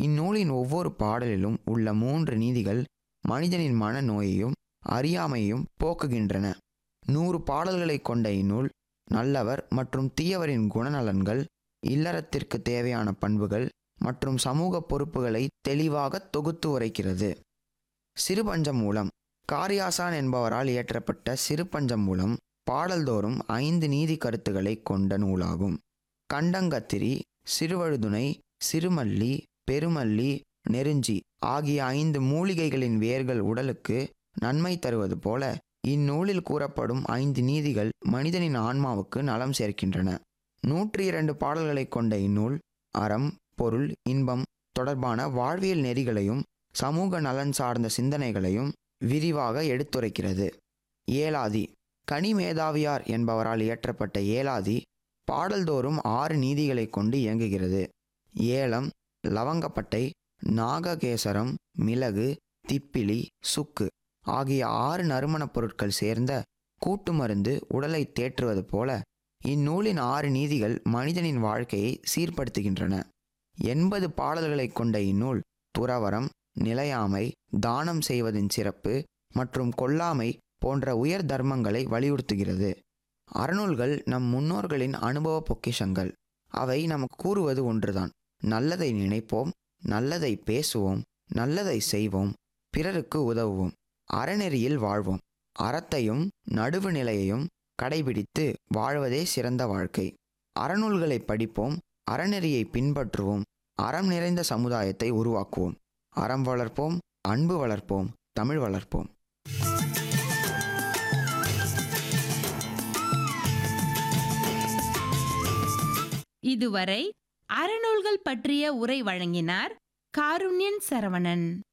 இந்நூலின் ஒவ்வொரு பாடலிலும் உள்ள மூன்று நீதிகள் மனிதனின் மனநோயையும் அறியாமையையும் போக்குகின்றன நூறு பாடல்களை கொண்ட இந்நூல் நல்லவர் மற்றும் தீயவரின் குணநலன்கள் இல்லறத்திற்கு தேவையான பண்புகள் மற்றும் சமூக பொறுப்புகளை தெளிவாக தொகுத்து உரைக்கிறது சிறுபஞ்சம் மூலம் காரியாசான் என்பவரால் இயற்றப்பட்ட சிறுபஞ்சம் மூலம் பாடல்தோறும் ஐந்து நீதி கருத்துக்களை கொண்ட நூலாகும் கண்டங்கத்திரி சிறுவழுதுணை சிறுமல்லி பெருமல்லி நெருஞ்சி ஆகிய ஐந்து மூலிகைகளின் வேர்கள் உடலுக்கு நன்மை தருவது போல இந்நூலில் கூறப்படும் ஐந்து நீதிகள் மனிதனின் ஆன்மாவுக்கு நலம் சேர்க்கின்றன நூற்றி இரண்டு பாடல்களை கொண்ட இந்நூல் அறம் பொருள் இன்பம் தொடர்பான வாழ்வியல் நெறிகளையும் சமூக நலன் சார்ந்த சிந்தனைகளையும் விரிவாக எடுத்துரைக்கிறது ஏலாதி கனி மேதாவியார் என்பவரால் இயற்றப்பட்ட ஏலாதி பாடல்தோறும் ஆறு நீதிகளை கொண்டு இயங்குகிறது ஏலம் லவங்கப்பட்டை நாககேசரம் மிளகு திப்பிலி சுக்கு ஆகிய ஆறு நறுமணப் பொருட்கள் சேர்ந்த கூட்டு மருந்து உடலை தேற்றுவது போல இந்நூலின் ஆறு நீதிகள் மனிதனின் வாழ்க்கையை சீர்படுத்துகின்றன எண்பது பாடல்களை கொண்ட இந்நூல் துறவரம் நிலையாமை தானம் செய்வதின் சிறப்பு மற்றும் கொல்லாமை போன்ற உயர் தர்மங்களை வலியுறுத்துகிறது அறநூல்கள் நம் முன்னோர்களின் அனுபவ பொக்கிஷங்கள் அவை நமக்கு கூறுவது ஒன்றுதான் நல்லதை நினைப்போம் நல்லதை பேசுவோம் நல்லதை செய்வோம் பிறருக்கு உதவுவோம் அறநெறியில் வாழ்வோம் அறத்தையும் நடுவு நிலையையும் கடைபிடித்து வாழ்வதே சிறந்த வாழ்க்கை அறநூல்களை படிப்போம் அறநெறியை பின்பற்றுவோம் அறம் நிறைந்த சமுதாயத்தை உருவாக்குவோம் அறம் வளர்ப்போம் அன்பு வளர்ப்போம் தமிழ் வளர்ப்போம் இதுவரை அறநூல்கள் பற்றிய உரை வழங்கினார் காருண்யன் சரவணன்